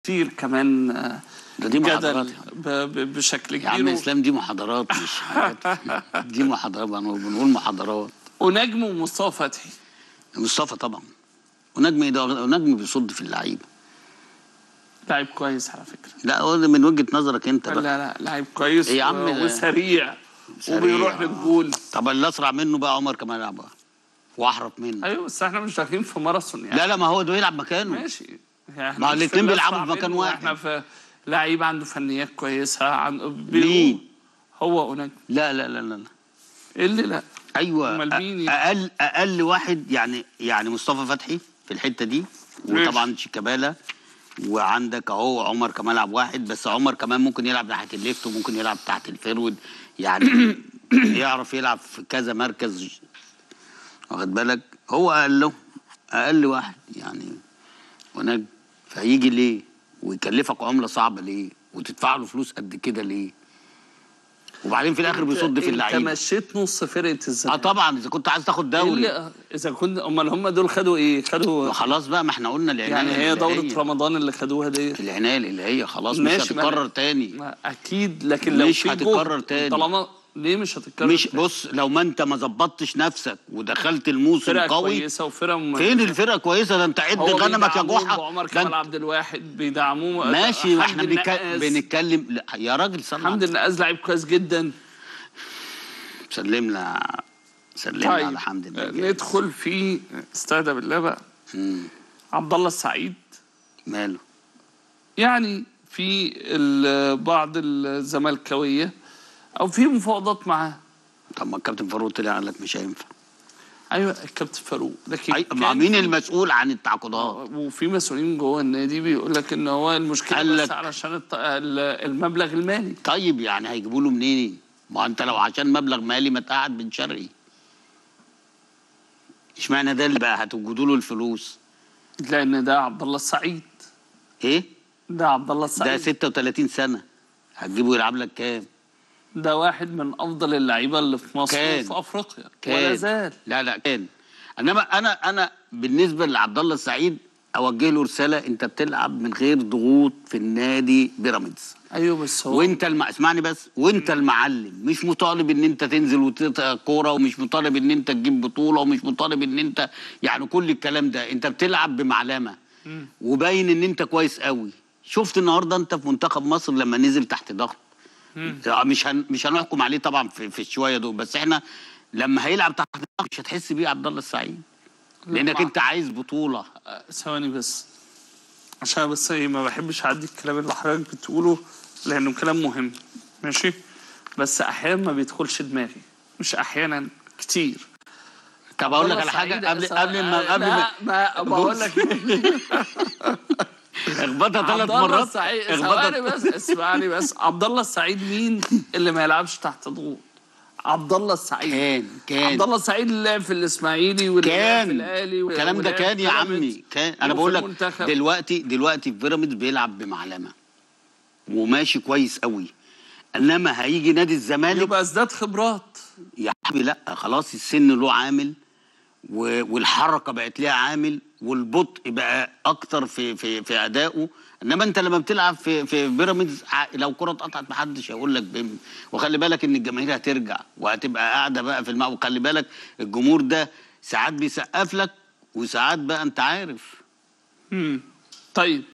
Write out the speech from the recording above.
كتير كمان آه، ده دي محاضرات جدل ب- ب- بشكل يا عم كبير اسلام دي محاضرات مش حاجات دي محاضرات بنقول بنقول محاضرات ونجم ومصطفى فتحي مصطفى طبعا ونجم ايه ده ونجم بيصد في اللعيبه لاعب كويس على فكره لا هو ده من وجهه نظرك انت لا بقى لا لاعب كويس إيه يا عم و- ده؟ وسريع سريع. وبيروح للجول طب اللي اسرع منه بقى عمر كمال يلعب واحرف منه ايوه بس احنا مش داخلين في ماراثون يعني لا لا ما هو ده يلعب مكانه ماشي يعني ما مش في الاتنين الأسرع بيلعبوا في مكان منه، واحد. احنا في لعيب عنده فنيات كويسه عن مين؟ هو ونجم لا لا لا لا, لا. ايه اللي لا ايوه أمال مين أ- اقل اقل واحد يعني يعني مصطفى فتحي في الحته دي وطبعا شيكابالا وعندك اهو عمر كمال لعب واحد بس عمر كمان ممكن يلعب ناحيه الليفت وممكن يلعب تحت الفيرود يعني يعرف يلعب في كذا مركز واخد بالك هو اقله اقل واحد يعني ونجم فهيجي ليه ويكلفك عمله صعبه ليه وتدفع له فلوس قد كده ليه وبعدين في الاخر بيصد في انت اللعيبه مشيت نص فرقه اه الزمالك طبعا اذا كنت عايز تاخد إيه دوري اللي اذا كنت امال هم دول خدوا ايه خدوا خلاص بقى ما احنا قلنا العنايه يعني هي دوره الإلهية. رمضان اللي خدوها دي العنايه الالهيه خلاص مش ماشي، ما- هتتكرر تاني ما اكيد لكن لو مش في هتتكرر جهد، تاني. طالما ليه مش هتتكرر مش تاني؟ بص لو ما انت ما ظبطتش نفسك ودخلت الموسم فرقه قوي كويسه وفرقه مميزة. فين الفرقه كويسه ده انت عد هو غنمك يا بيدعموه جحا بعمر ده كمال انت- عبد الواحد بيدعموه ماشي ما احنا حمدي بنتك- النقاز. بنتكلم لا يا راجل صلى حمدي النقاز لعيب كويس جدا سلمنا سلمنا طيب على حمد آه، الله ندخل في استهدى بالله بقى مم. عبد الله السعيد ماله يعني في ال- بعض الزملكاويه او في مفاوضات معاه طب ما الكابتن فاروق طلع قال لك مش هينفع ايوه الكابتن فاروق لكن أي... كان مع مين في- المسؤول عن التعاقدات وفي مسؤولين جوه النادي بيقول لك ان هو المشكله قال بس لك- علشان الط- ال- المبلغ المالي طيب يعني هيجيبوا له منين ما انت لو عشان مبلغ مالي ما تقعد بن شرقي اشمعنى ده اللي بقى هتوجدوا له الفلوس لان ده عبد الله السعيد ايه ده عبد الله ده السعيد 36 سنه هتجيبه يلعب لك كام ده واحد من افضل اللعيبه اللي في مصر كان. وفي افريقيا كان ولا زال لا لا كان انما انا انا بالنسبه لعبد الله السعيد اوجه له رساله انت بتلعب من غير ضغوط في النادي بيراميدز ايوه بس هو وانت الم... اسمعني بس وانت المعلم مش مطالب ان انت تنزل وتقطع كوره ومش مطالب ان انت تجيب بطوله ومش مطالب ان انت يعني كل الكلام ده انت بتلعب بمعلمه وباين ان انت كويس قوي شفت النهارده انت في منتخب مصر لما نزل تحت ضغط مش هن... مش هنحكم عليه طبعا في, في الشويه دول بس احنا لما هيلعب تحت ضغط مش هتحس بيه عبد الله السعيد لانك مع- انت عايز بطوله آه، ثواني بس عشان بس ايه ما بحبش اعدي الكلام اللي حضرتك بتقوله لانه كلام مهم ماشي بس احيانا ما بيدخلش دماغي مش احيانا كتير طب اقول لك عبد على الله حاجه سعيد- قبل قبل ما قبل ما لا ما بقول لك اخبطها ثلاث عبد الله مرات السعيد اخبطها ثواني بس اسمعني بس عبد الله السعيد مين اللي ما يلعبش تحت ضغوط عبد الله السعيد كان كان عبد الله السعيد اللي لعب في الاسماعيلي واللي لعب في كان الاهلي الكلام ده ولعب كان في يا بيراميدز عمي كان انا وفي بقول لك المنتخب. دلوقتي دلوقتي في بيراميدز بيلعب بمعلمه وماشي كويس قوي انما هيجي نادي الزمالك يبقى ازداد خبرات يا حبيبي لا خلاص السن له عامل و- والحركه بقت ليها عامل والبطء بقى اكتر في في في ادائه انما انت لما بتلعب في في بيراميدز ع- لو كره اتقطعت محدش هيقول لك بم وخلي بالك ان الجماهير هترجع وهتبقى قاعده بقى في الماء وخلي بالك الجمهور ده ساعات بيسقف لك وساعات بقى انت عارف مم. طيب